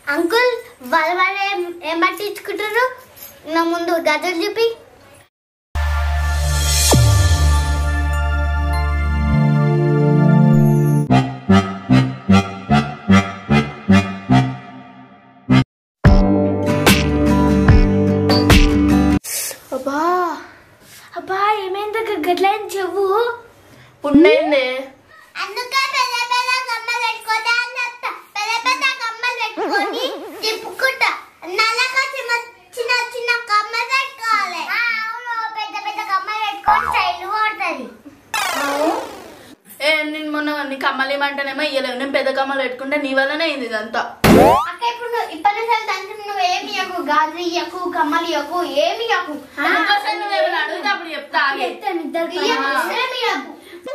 Uncle వాళ్ళ వాళ్ళు ఏం ఏం పట్టించుకుంటారు నా ముందు గదులు చూపి అబ్బా అబ్బా ఏమైంది గట్లని చెవు పుండైందే అందుకే పెద్ద పెద్ద కమ్మలు పెట్టుకోదా అని చెప్తా పెద్ద పెద్ద కమ్మలు పెట్టుకొని తిప్పుకుంటా నల్లగా చిన్న చిన్న చిన్న కమ్మలు పెట్టుకోవాలి అవును పెద్ద పెద్ద కమ్మలు పెట్టుకొని స్టైల్ కొడుతుంది ఏ నేను మొన్న నీ కమ్మలు ఏమంటానేమో ఇయ్యలేవు నేను పెద్ద కమ్మలు పెట్టుకుంటే నీ వల్లనే అయింది ఇదంతా అక్క ఇప్పుడు నువ్వు ఇప్పటి నుంచి దానికి నువ్వు ఏమి ఇవ్వకు గాజు ఇవ్వకు కమ్మలు ఇవ్వకు ఏమి ఇవ్వకు అందుకోసం నువ్వు ఏమైనా అడిగితే అప్పుడు చెప్తా ఆగే. ఇవ్వకు, ఏమి ఇవ్వకు.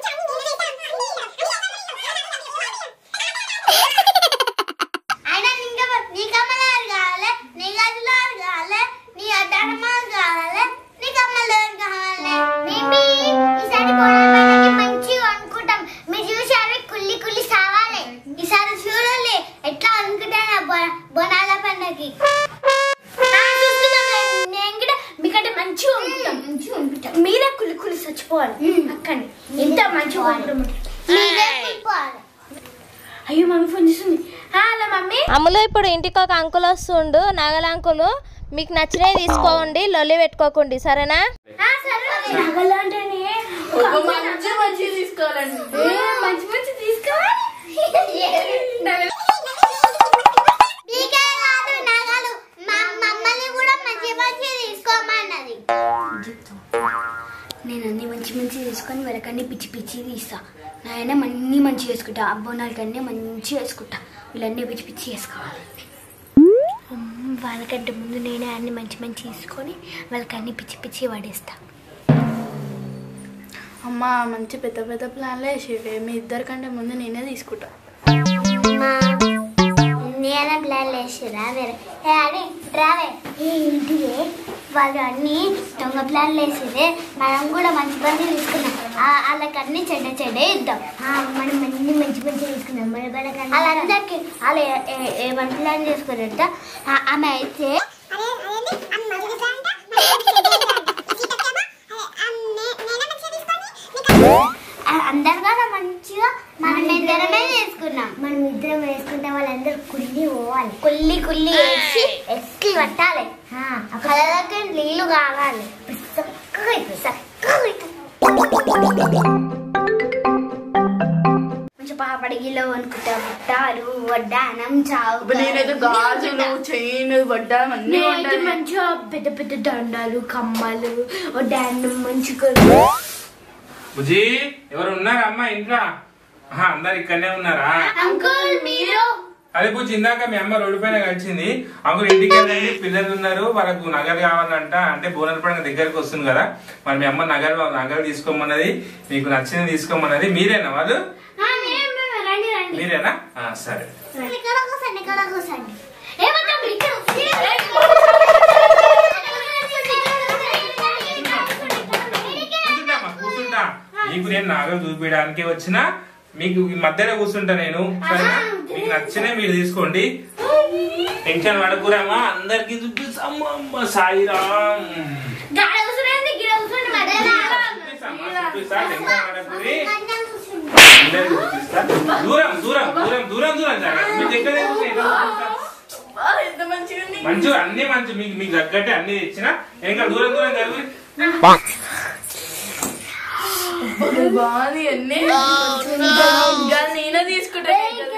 అయినా నీకు నీ కమ్మలు ఎవరు కావాలి నీ గదిలో ఎవరు కావాలి నీ అడ్డమ్మలు కావాలి నీ కమ్మలు ఎవరు కావాలి మేబీ ఈసారి బోనాలకి మంచిగా అనుకుంటాం మీరు చూసారు కుల్లి కుల్లి సావాలి ఈసారి చూడాలి ఎట్లా అనుకుంటాను బోనాల పండగకి నేను కూడా మీకంటే మంచిగా ఉంటాం మంచిగా ఉంటాం మీరే కులి కులి చచ్చిపోవాలి అక్కని ఎంత మంచిగా ఉంటాము. మీరే కులిపోవాలి అయ్యో మమ్మీ ఫోన్ చేస్తుంది హలో మమ్మీ అమ్ములు ఇప్పుడు ఇంటికి ఒక అంకుల్ వస్తుండు నగల అంకులు మీకు నచ్చినవి తీసుకోండి లొల్లి పెట్టుకోకండి సరేనా నగలు అంటేనే ఒక మంచి మంచి తీసుకోవాలండి ఏ, మంచి మంచి తీసుకోవాలి మీకే కాదు నగలు మా మమ్మల్ని కూడా మంచి మంచి తీసుకోమన్నది నేను అన్ని మంచి మంచి తీసుకొని వాళ్ళకన్నీ పిచ్చి పిచ్చి తీస్తా నాయన అన్ని మంచి వేసుకుంటా అబ్బోనాలకన్నీ మంచి వేసుకుంటా వీళ్ళన్నీ పిచ్చి పిచ్చి వేసుకోవాలి అమ్మ, వాళ్ళకంటే ముందు నేనే అన్ని మంచి మంచి తీసుకొని వాళ్ళకన్నీ పిచ్చి పిచ్చి పడేస్తా అమ్మ మంచి పెద్ద పెద్ద ప్లాన్లే వేసేవే మీ ఇద్దరికంటే ముందు నేనే తీసుకుంటా నేనే ప్లాన్ వేసిరా వేరే ఏ అడి రావే ఏంటిదే వాళ్ళు అన్ని దొంగ ప్లాన్లు వేసిరే మనం కూడా మంచి మంచి తీసుకున్నాం ఆ- వాళ్ళకి అన్ని చెడ్డ చెడ్డ ఇద్దాం మనం అన్ని మంచి మంచి తీసుకున్నాం వాళ్ళందరికి వాళ్ళు ఏ- ఏ- ఏ మంచి ప్లాన్ చేసుకున్నారంట ఆ- ఆమె అయితే ఆ- అందరు కూడా మంచిగా మనం ఇద్దరమే చేసుకున్నాం మనం ఇద్దరం వేసుకుంటే వాళ్ళందరూ కుల్లి పోవాలి కుల్లి కుల్లి వేసి ఎక్కి పట్టాలి కళ్ళకి నీళ్లు కావాలి చక్కగా అవుతుంది, చక్కగా అవుతుంది. మంచి పాపడిగిలో అనుకుంటా పుట్టారు వడ్డానం చావు ఇప్పుడు నేనైతే గాజులు చైన్ వడ్డానం అన్ని నేనైతే కొంటాను. మంచిగా పెద్ద పెద్ద దండాలు కమ్మలు ఓ డాండం మంచిగా బుజీ ఎవరు ఉన్నారా అమ్మా ఇంట్లో ఆహా, అందరు ఇక్కడనే ఉన్నారా అంకుల్ మీరు అదే బుజ్జి ఇందాక మీ అమ్మ రోడ్డు పైన కలిసింది అంకుల్ ఇంటికి వెళ్ళండి పిల్లలు ఉన్నారు వాళ్ళకు నగలు కావాలంట అంటే బోనల్ పండుగ దగ్గరికి వస్తుంది కదా మరి మీ అమ్మ నగలు నగలు తీసుకోమన్నది మీకు నచ్చింది తీసుకోమన్నది మీరేనా వాళ్ళు రండి రండి మీరేనా ఆ, సరే ఇక్కడ కూర్చోండి ఇక్కడ కూర్చోండి ఏమంటారు ఇక్కడ కూర్చుంటా అమ్మా, కూర్చుంటా మీకు నేను నగలు చూపించడానికి వచ్చిన మీకు ఈ మధ్యలో కూర్చుంటా నేను సరేనా మీకు నచ్చినవి మీరు తీసుకోండి టెన్షన్ పడకురామా అందరికి చూపిస్తా అమ్మ, అమ్మ సాయిరామ్ గాడ కూర్చోండి గిడ కూర్చోండి మధ్యలో చూపిస్తా, అమ్మ, చూపిస్తా, టెన్షన్ పడకురి. అందరికి చూపిస్తా. దూరం దూరం దూరం దూరం దూరం జరగ. మీ దగ్గర ఎందుకు? ఎక్కడ చూపిస్తా? అబ్బా, ఎంత మంచిగా ఉంది మంచిగా అన్ని మంచి మీకు మీకు తగ్గట్టే అన్ని ఇచ్చిన ఇంకా దూరం దూరం జరుగు బాగుంది అన్ని ఇంకా నేనే తీసుకుంటా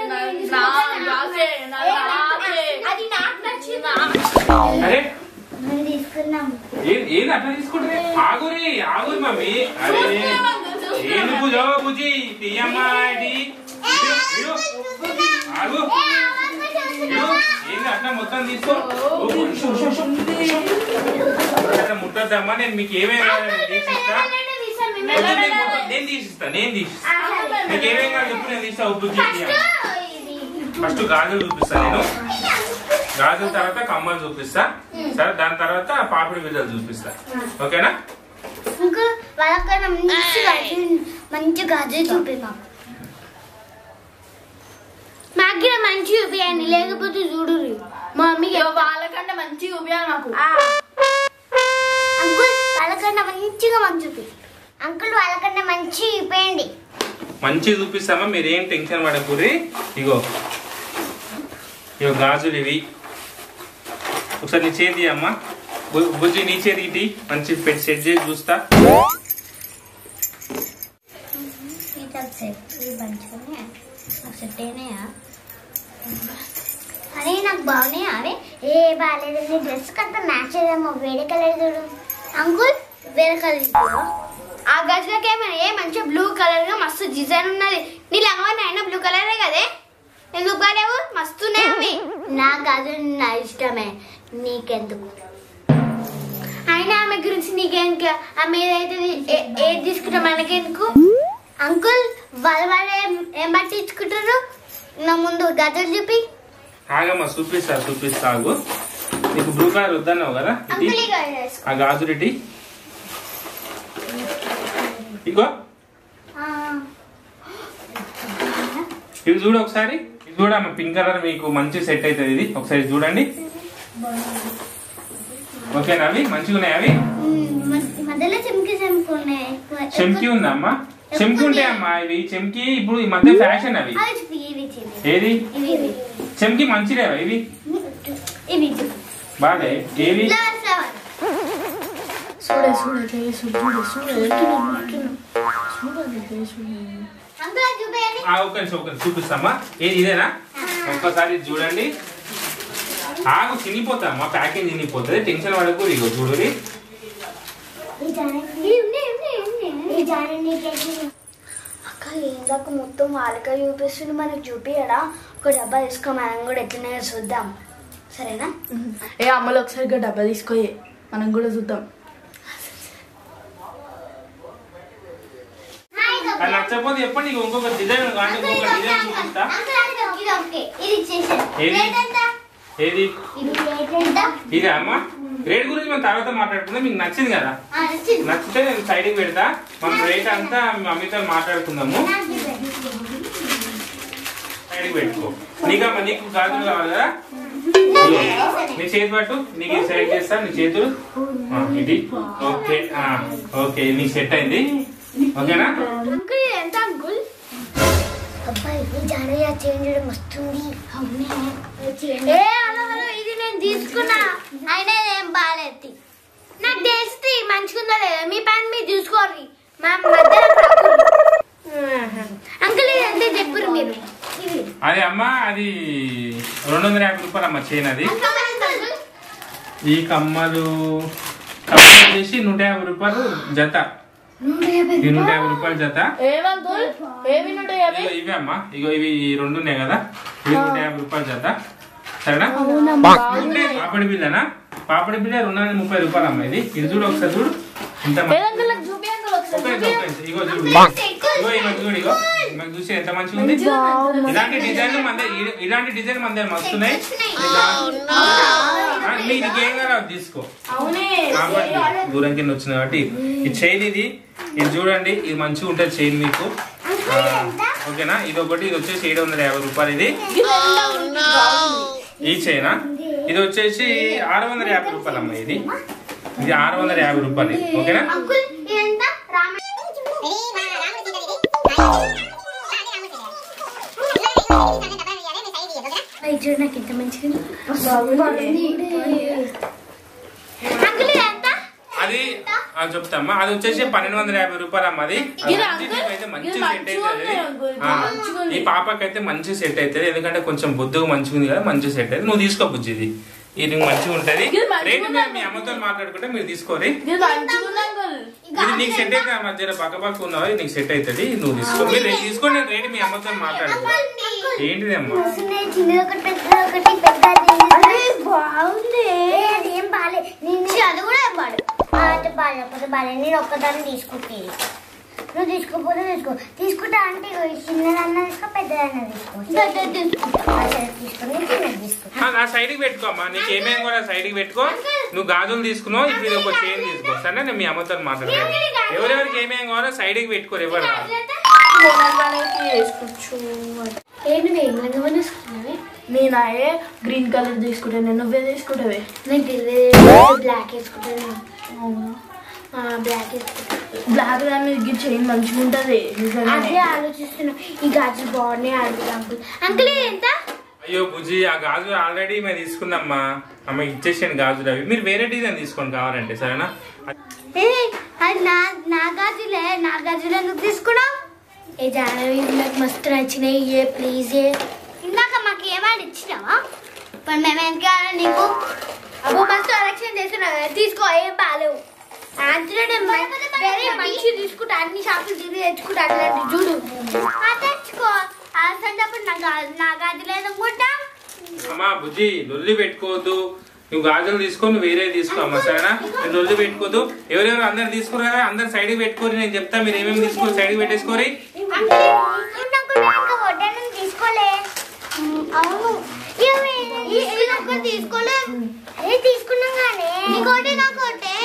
అది నాకు నచ్చింది అరే మేము తీసుకున్నాం ఏ- ఏది అట్లా తీసుకుంటే ఆగురి ఆగురి మమ్మీ అరే ఏంది పూజ పూజి తీయమ్మా ఇది ఇడు, ఇడు. ఆగు ఇడు. ఏంది అట్లా మొత్తం తీసుకో ఓ, షు, షు, షు, షు. అట్లా ముట్టద్దమ్మా నేను మీకు ఏమేమి కావాలో నేను తీసిస్తా వద్దు, నేను మొత్తం- నేను తీసిస్తా నేను తీసిస్తా మీకు ఏమేమి కావాలో చెప్పు నేను తీస్తా ఉప్పు ఫస్ట్ గాజులు చూపిస్తా నేను గాజుల తర్వాత కమ్మలు చూపిస్తా సరే దాని తర్వాత పాపిడి బిళ్ళలు చూపిస్తా ఓకేనా ఇంకా వాళ్ళకన్నా మంచి గాజు మంచి గాజు చూపి మాకు మాకు కూడా మంచి చూపియండి లేకపోతే చూడు మా మమ్మీకి ఇగో వాళ్ళకంటే మంచిగా చూపించాలి నాకు అంకుల్ వాళ్ళకన్నా మంచిగా మంచి చూపి అంకుల్ వాళ్ళకన్నా మంచి చూపేయండి మంచిగా చూపిస్తామా మీరేం టెన్షన్ పడకూరి ఇగో ఇగో గాజులు ఇవి ఒకసారి నీ చేతి అమ్మా బు- బుజ్జి నీ చేతి ఇటీ మంచి పెట్టి సెట్ చేసి చూస్తా ఇది ఒకసారి ఇది మంచిగానే ఒకసారి అయినాయా అరే నాకు బాగున్నాయా అవి ఏ బాగాలేదు నీ డ్రెస్ కంతా మ్యాచ్ అయ్యేమో వేరే కలర్ చూడు అంకుల్ వేరే కలర్ చూడు ఆ గజలకి ఏమైనా ఏ మంచిగా బ్లూ కలర్ గా మస్తు డిజైన్ ఉన్నది నీ లంగవని అయినా బ్లూ కలరే కదే ఎందుకు బాలేవు మస్తు ఉన్నాయి అవి నా గాజులు నా ఇష్టమే నీకెందుకు అయినా ఆమె గురించి నీకేం క- ఆమె ఏదైతే ఏ- ఏది తీసుకుంటా మనకెందుకు అంకుల్ వాళ్ళ వాళ్ళు ఏం ఏం పట్టించుకుంటారు నా ముందు గజలు చూపి ఆగమ్మా చూపిస్తా చూపిస్తా ఆగు నీకు బ్లూ కలర్ వద్దన్నావు కదా ఇది అంకుల్ ఇక వేసుకో. ఆ గాజులు ఇటీ ఇగో ఆ, ఇవి చూడు ఒకసారి ఇది చూడమ్మా పింక్ కలర్ మీకు మంచి సెట్ అవుతుంది ఇది ఒకసారి చూడండి ఓకేనా అవి మంచిగా ఉన్నాయి అవి ఉమ్, మ- మధ్యలో చెంకి చెంకి ఉన్నాయి ఎక్కువ- చెంకి ఉందా అమ్మా చెంకి ఉంటాయి అమ్మా ఇవి చెంకి ఇప్పుడు ఈ మధ్య ఫ్యాషన్ అవి అవి చూపి ఇవి చూపి ఏది ఇవి ఇవి చెంకి మంచిదేవా ఇవి ఇవి చూపి బాగా ఏవి ఫ్లవర్ ఫ్లవర్ చూడే చూడే చూడే చూడే అంకుల్ అది చూపేయండి ఆ, ఒక్క నిమిషం ఒక్క నిమిషం చూపిస్తామా ఏది ఇదేనా ఒక్కసారి ఇది చూడండి ఆగు చినిపోతామా ప్యాకింగ్ చినిపోతుంది టెన్షన్ పడకు ఇగో చూడు ఈ జాడ- ఇవి ఉన్నాయి, ఉన్నాయి, ఉన్నాయి. ఈ జాడ నీకేంటి? అక్క ఏందాక మొత్తం వాళ్ళకే చూపిస్తుంది మనకు చూపియడా ఒక డబ్బా తీసుకో మనం కూడా ఎట్లనే చూద్దాం సరేనా ఏ అమ్మలు ఒకసారి ఇక డబ్బా తీసుకోయే మనం కూడా చూద్దాం హాయ్ ఇది అది నచ్చకపోతే చెప్పండి ఇంకో ఇంకొక డిజైన్ కానీ అంకుల్ ఇంకొక ఇది ఓకే, డిజైన్ అంకుల్. చూపిస్తా అంకుల్ అది ఓకే, ఇది ఓకే. ఇది ఇచ్చేసేయండి. ఏది? రేట్ ఎంత? ఏది ఇది రేట్ ఎంత? ఇదే అమ్మా రేట్ గురించి మనం తర్వాత మాట్లాడుకుందాం మీకు నచ్చింది కదా ఆ, నచ్చింది. నచ్చితే నేను సైడ్కి పెడతా మనం రేట్ అంతా మీ మమ్మీతో మాట్లాడుకుందాము నాకు ఇవ్వండి. సైడ్కి పెట్టుకో నీకమ్మా నీకు గాజులు కావాలి కదా ఇదిగో, నీ చేతి పట్టు నీకు ఇది సెలెక్ట్ చేస్తా నీ చేతులు ఆ, ఇది ఓకే ఆ, ఓకే నీ సెట్ అయింది ఓకేనా అంకుల్ ఇది ఎంత అంకుల్ అబ్బాయి ఈ జాడయ్య చేంజ్ చేయడం వస్తుంది అవునే ఏ హలో హలో ఇది నేను తీసుకున్నా అయినా ఏం బాగాలేదు నాకు తెలిసి మంచిగుందో లేదో మీ పని మీరు చూసుకోర్రి మా మధ్యలో పడకూడదు. అంకుల్ ఇది ఎంత చెప్పురు మీరు ఇవి అదే అమ్మా అది రెండు వందల యాభై రూపాయలు అమ్మ చైన్ అది ఈ కమ్మలు కమ్మలు వచ్చేసి నూట యాభై రూపాయలు జత ఇది నూట యాభై రూపాయలు జత ఏమంకుల్ ఏమి నూట యాభై ఇగో ఇవే అమ్మా ఇగో ఇవి ఈ రెండు ఉన్నాయి కదా ఇవి నూట యాభై రూపాయలు జత సరేనా ఉంటే పాపడి బిల్లనా పాపడి బిల్ల రెండు వందల ముప్పై రూపాయలు అమ్మ ఇది ఇది చూడు ఒకసారి చూడు ఇంత మంచి- ఏదంకుల్ నాకు చూపి అంకుల్ ఒక ఒకసారి నిమిషం, ఒక నిమిషం. ఇగో చూడు ఇగో ఇగో చూడు ఇగో మాకు చూసి ఎంత మంచిగా ఉంది ఇలాంటి డిజైన్ మన దగ్గర- ఇలాంటి డిజైన్ మన దగ్గర మస్తున్నాయి ఆ, నీ- నీకేం కావాలి అది తీసుకో అవునే కాబట్టి దూరం కింద వచ్చింది కాబట్టి ఈ చైన్ ఇది ఇది చూడండి ఇది మంచిగా ఉంటుంది చైన్ మీకు ఆ, ఓకేనా ఇది ఒకటి ఇది వచ్చేసి ఏడు వందల యాభై రూపాయలు ఇది ఈ చైనా ఇది వచ్చేసి ఆరు వందల యాభై రూపాయలు అమ్మ ఇది ఇది ఆరు వందల యాభై రూపాయలు ఇది. ఓకేనా అంకుల్ ఇది ఎంత రామ ఇది చూడు నాకు ఎంత మంచిగా అంకుల్ ఇది ఎంత అది ఆ, చెప్తామ్మా అది వచ్చేసి పన్నెండు వందల యాభై రూపాయలు అమ్మ అది అది ఇది మంచి అంకుల్, అయితే మంచి ఇది సెట్ మంచిగా అవుతుంది ఉంది అంకుల్, ఆ, మంచిగా ఉంది. ఈ పాపకైతే మంచి సెట్ అవుతుంది ఎందుకంటే కొంచెం బొద్దుగా మంచిగా ఉంది కదా మంచి సెట్ అవుతుంది నువ్వు తీసుకో బుజ్జి ఇది ఇది మంచిగా ఉంటది ఇది మంచిగా రేటు ఉంది మీరు మీ అమ్మతో మాట్లాడుకుంటే మీరు తీసుకోరి ఇది మంచిగా ఉంది అంకుల్ ఇది నీకు సెట్ అయితే మధ్యలో పక్క పక్క ఉన్నావు ఇది నీకు సెట్ అవుతుంది నువ్వు తీసుకో మీరు రేటు తీసుకోండి నేను రేటు మీ అమ్మతో మాట్లాడుకో ఏంటిది అమ్మ వస్తున్నాయి చిన్నది ఒకటి పెద్దది ఒకటి పెద్దది బాగుంది అది ఏం బాలే నేను అది కూడా ఏం బాడు అంటే బాగాలేకపోతే బాలే నేను ఒక్కదాన్ని తీసుకుంటే నువ్వు తీసుకోపోతే తీసుకో తీసుకుంటా అంటే ఇగో ఈ చిన్నదన్నా తీసుకో పెద్దదన్నా తీసుకో తీసుకుంటా ఆ సరే తీసుకుని చిన్నది తీసుకో ఆ, నా సైడ్కి పెట్టుకో అమ్మా నీకు ఏమేమి కూడా సైడ్కి పెట్టుకో నువ్వు గాజులు తీసుకున్నావు ఇప్పుడు ఇది ఒక చైన్ తీసుకో సరే నేను మీ అమ్మతో మాట్లాడతాను ఎవరెవరికి ఏమేమి కావాలో సైడ్కి పెట్టుకోరు ఎవరు రాదు బోనాలు వాళ్ళకి వేసుకోవచ్చు ఏంటి నేను లంగమని తీసుకున్నావే నేనాయే గ్రీన్ కలర్ తీసుకుంటాను నువ్వే తీసుకుంటావే నేను తెలియదు బ్లాక్ వేసుకుంటాను బ్లాక్ వేసుకుంటాను బ్లాక్ దాని మీద చైన్ మంచిగా ఉంటది అదే నిజంగానే. ఆలోచిస్తున్నాం ఈ గాజులు బాగున్నాయి అడుగుదాం అంకుల్ అంకుల్ ఇది ఎంత అయ్యో బుజ్జి ఆ గాజులు ఆల్రెడీ మేము తీసుకుందమ్మా అమ్మ ఇచ్చేసాను గాజులు అవి మీరు వేరే డిజైన్ తీసుకోండి కావాలంటే సరేనా ఏ అది నా నా గాజులే నా గాజులు ఎందుకు తీసుకున్నావు ఏ జానవి నాకు మస్తు నచ్చినాయి ఏ ప్లీజ్ ఏ ఇందాక మాకు ఏమైనా ఇచ్చినావా ఇప్పుడు మేము ఏం కావాలి నీకు అబ్బో మస్తు కలెక్షన్ చేస్తున్నావు కదా, తీసుకో ఏం బాగాలేవు ఆంధ్రలో వేరే మంచి తీసుకుంటా అన్ని షాపులు తిరిగి తెచ్చుకుంటా అట్లాంటి చూడు ఆ, తెచ్చుకో అసంటప్పుడు నా గా- నా గాజులు ఎందుకుంటా అమ్మా బుజ్జి లొల్లి పెట్టుకోవద్దు నువ్వు గాజులు తీసుకొని వేరే తీసుకో అమ్మా సరేనా మీరు లొల్లి పెట్టుకోవద్దు ఎవరెవరు అందరు తీసుకురా అందరు సైడ్కి పెట్టుకోరి నేను చెప్తా మీరు ఏమేమి తీసుకోరు సైడ్కి పెట్టేసుకోరి నాకు ఇంకా వడ్డానం తీసుకోలే అవును తీసుకున్నప్పుడు తీసుకోలే ఏ తీసుకున్నాం కానీ నీకోటి నాకోటే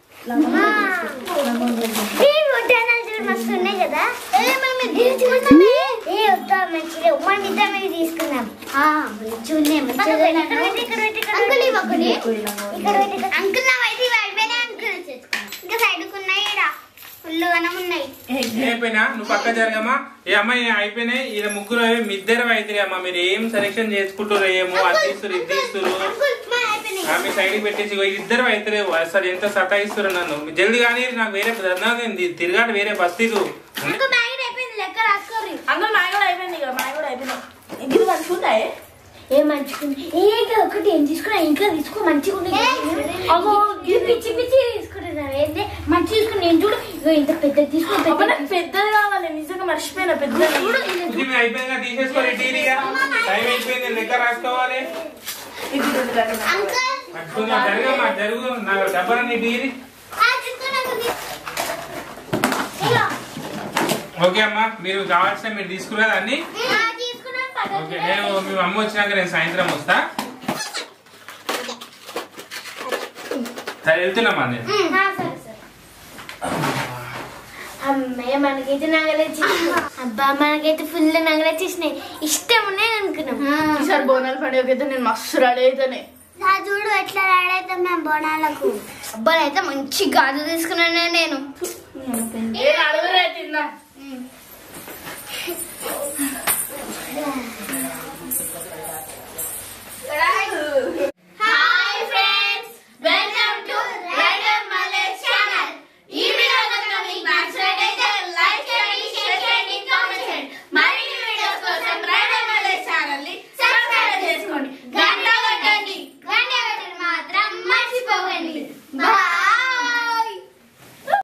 ఈ వడ్డానాలు చూడు మస్తు ఉన్నాయి కదా ఏ మనం ఇది తీసుకుందామే ఏ వద్దా మంచిగా మన ఇద్దరం ఇది తీసుకుందాం ఆ మంచిగా ఉన్నాయి మంచిగా అంకుల్ ఇవి ఒకటి ఇక్కడ పెట్టి అంకుల్ నా వైపు ఇవి అయిపోయినాయి అంకుల్ ఇంకా సైడ్కి ఉన్నాయి ఈడ ఫుల్గానే ఉన్నాయి అయిపోయినా నువ్వు పక్క జరగమ్మా ఏ అమ్మాయి అయిపోయినాయి ఈయన ముగ్గురు అయ్యి మీ ఇద్దరు అయితే అమ్మా మీరు ఏం సెలెక్షన్ చేసుకుంటారు ఏమో అది తీస్తారు ఇది తీస్తారు అంకుల్ మా అయిపోయినాయి ఆ, మీ సైడ్ పెట్టేసి ఇగో ఇద్దరు అయితే అసలు ఎంత సతాయిస్తారు నన్ను మీరు జల్ది కానీ నాకు వేరే ధర్నాది తిరగాలి వేరే బస్తీలు అంకుల్ మ్యాగీ అయిపోయింది లెక్క రాసుకోరి అంకుల్ మాయ కూడా అయిపోయింది ఇక మాయ కూడా అయిపోయింది ఇది మంచిగా ఉంటాయి ఏ మంచిగుంది ఏ ఇంకా ఒకటి ఏం తీసుకున్నా ఇంకా తీసుకో మంచిగా ఉంది అగో ఇది పిచ్చి పిచ్చి తీసుకుంటున్నాను ఏంటి మంచి తీసుకుని నేను చూడు ఇగో ఇంత పెద్ద తీసుకో అబ్బా, పెద్ద నాకు పెద్దది కావాలి నిజంగా మర్చిపోయినా పెద్దది బుజ్జి మీరు అయిపోయిందా తీసేసుకోవాలి టీవీగా టైం అయిపోయింది లెక్క రాసుకోవాలి ఇది ఉంది కదా. అంకుల్ పట్టుకుందా జరగమ్మా జరుగు నాకు డబ్బలన్నీ టీవీ ఆ చిక్కు నాకు తీ- ఇగో. ఓకే అమ్మా మీరు కావాల్సిన మీరు తీసుకున్నది అన్ని ఆ, తీసుకున్నాను పక్కకి. ఓకే నేను మీ అమ్మ వచ్చినాక నేను సాయంత్రం వస్తా సరే వెళ్తున్నామా నేను ఆ, సరే సరే అమ్మాయి మనకైతే నగలు వచ్చేసినాయి అబ్బా మనకైతే ఫుల్ నగలు వచ్చేసినాయి ఇష్టం ఉన్నాయి అనుకున్నాం ఈసారి బోనాల పండుగకి నేను మస్తు రెడీ అయితేనే నా చూడు ఎట్లా రెడీ అవుతాం మేము బోనాలకు అబ్బా అయితే మంచి గాజు తీసుకున్నాను నేను ఏ అడుగురే తిన్నా